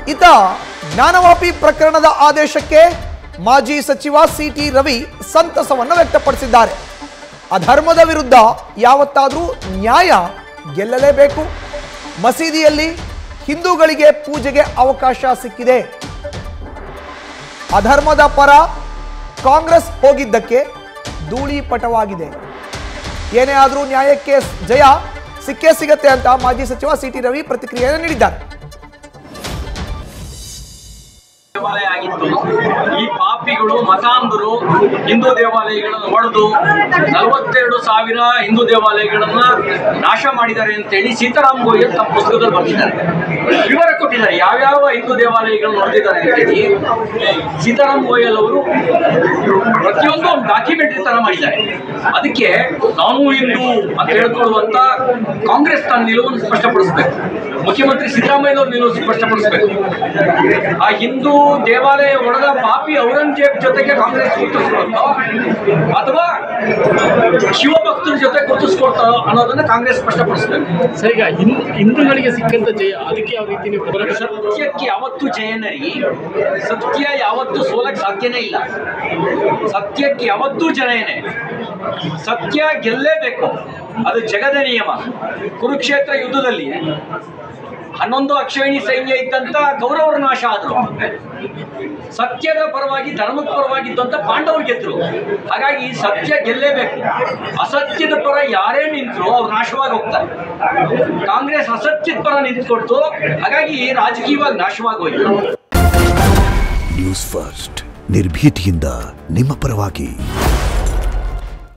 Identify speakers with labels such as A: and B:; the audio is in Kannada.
A: ಇತ ಜ್ಞಾನವಾಪಿ ಪ್ರಕರಣದ ಆದೇಶಕ್ಕೆ ಮಾಜಿ ಸಚಿವ ಸಿ ಟಿ ರವಿ ಸಂತಸವನ್ನು ವ್ಯಕ್ತಪಡಿಸಿದ್ದಾರೆ ಅಧರ್ಮದ ವಿರುದ್ಧ ಯಾವತ್ತಾದರೂ ನ್ಯಾಯ ಗೆಲ್ಲಲೇಬೇಕು ಮಸೀದಿಯಲ್ಲಿ ಹಿಂದೂಗಳಿಗೆ ಪೂಜೆಗೆ ಅವಕಾಶ ಸಿಕ್ಕಿದೆ ಅಧರ್ಮದ ಪರ ಕಾಂಗ್ರೆಸ್ ಹೋಗಿದ್ದಕ್ಕೆ ಧೂಳಿಪಟವಾಗಿದೆ ಏನೇ ಆದರೂ ನ್ಯಾಯಕ್ಕೆ ಜಯ ಸಿಕ್ಕೇ ಸಿಗತ್ತೆ ಅಂತ ಮಾಜಿ ಸಚಿವ ಸಿ ಟಿ ರವಿ ಪ್ರತಿಕ್ರಿಯೆಯನ್ನು ನೀಡಿದ್ದಾರೆ
B: ದೇವಾಲಯ ಆಗಿತ್ತು ಈ ಪಾಪಿಗಳು ಮತಾಂಧರು ಹಿಂದೂ ದೇವಾಲಯಗಳನ್ನು ಹೊಡೆದು ನಲವತ್ತೆರಡು ಸಾವಿರ ಹಿಂದೂ ದೇವಾಲಯಗಳನ್ನ ನಾಶ ಮಾಡಿದ್ದಾರೆ ಅಂತೇಳಿ ಸೀತಾರಾಮ್ ಗೋಯಲ್ ತಮ್ಮ ಪುಸ್ತಕದಲ್ಲಿ ಬರೆದಿದ್ದಾರೆ ವಿವರ ಕೊಟ್ಟಿದ್ದಾರೆ ಯಾವ್ಯಾವ ಹಿಂದೂ ದೇವಾಲಯಗಳನ್ನು ಹೊಡೆದಿದ್ದಾರೆ ಅಂತೇಳಿ ಸೀತಾರಾಮ್ ಗೋಯಲ್ ಅವರು ಪ್ರತಿಯೊಂದು ಒಂದು ಡಾಕ್ಯುಮೆಂಟರಿ ತರ ಮಾಡಿದ್ದಾರೆ ಅದಕ್ಕೆ ನಾನು ಹಿಂದೂ ಅಂತ ಹೇಳ್ಕೊಳ್ಳುವಂತ ಕಾಂಗ್ರೆಸ್ ತನ್ನ ನಿಲುವನ್ನು ಸ್ಪಷ್ಟಪಡಿಸಬೇಕು ಮುಖ್ಯಮಂತ್ರಿ ಸಿದ್ದರಾಮಯ್ಯನವ್ರ ನಿಲುವು ಸ್ಪಷ್ಟಪಡಿಸಬೇಕು ಆ ಹಿಂದೂ ದೇವಾಲಯ ಒಡೆದ ಪಾಪಿ ಔರಂಗಜೇಬ್ ಜೊತೆಗೆ ಕಾಂಗ್ರೆಸ್ ಗುರುತಿಸ್ಕೊಳ್ತೋ ಅಥವಾ ಶಿವಭಕ್ತರ ಜೊತೆ ಗುರುತಿಸ್ಕೊಳ್ತಾ ಅನ್ನೋದನ್ನ ಕಾಂಗ್ರೆಸ್ ಸ್ಪಷ್ಟಪಡಿಸಬೇಕು
C: ಸರ್ ಈಗ ಹಿಂ- ಹಿಂದೂಗಳಿಗೆ ಸಿಕ್ಕಂತ ಜಯ ಅದಕ್ಕೆ ಯಾವ ರೀತಿ ನೀವು ಹೋರಾಟ
B: ಸತ್ಯಕ್ಕೆ ಯಾವತ್ತೂ ಜಯನರಿ ಸತ್ಯ ಯಾವತ್ತೂ ಸೋಲಕ್ಕೆ ಸಾಧ್ಯನೇ ಇಲ್ಲ ಸತ್ಯಕ್ಕೆ ಯಾವತ್ತೂ ಜಯನೇ ಸತ್ಯ ಗೆಲ್ಲೇಬೇಕು ಅದು ಜಗದ ನಿಯಮ ಕುರುಕ್ಷೇತ್ರ ಯುದ್ಧದಲ್ಲಿ ಹನ್ನೊಂದು ಅಕ್ಷಯಣಿ ಸೈನ್ಯ ಇದ್ದಂತ ಕೌರವರ ನಾಶ ಆದ್ರು ಸತ್ಯದ ಪರವಾಗಿ ಧರ್ಮದ ಪರವಾಗಿದ್ದಂತ ಪಾಂಡವರು ಗೆದ್ರು ಹಾಗಾಗಿ ಸತ್ಯ ಗೆಲ್ಲೇಬೇಕು ಅಸತ್ಯದ ಪರ ಯಾರೇ ನಿಂತರು ಅವ್ರು ನಾಶವಾಗಿ ಹೋಗ್ತಾರೆ ಕಾಂಗ್ರೆಸ್ ಅಸತ್ಯದ ಪರ ನಿಂತ್ಕೊಡ್ತು ಹಾಗಾಗಿ ರಾಜಕೀಯವಾಗಿ ನಾಶವಾಗಿ ಹೋಯ್ತು
D: ನ್ಯೂಸ್ ಫಸ್ಟ್ ನಿರ್ಭೀತಿಯಿಂದ ನಿಮ್ಮ ಪರವಾಗಿ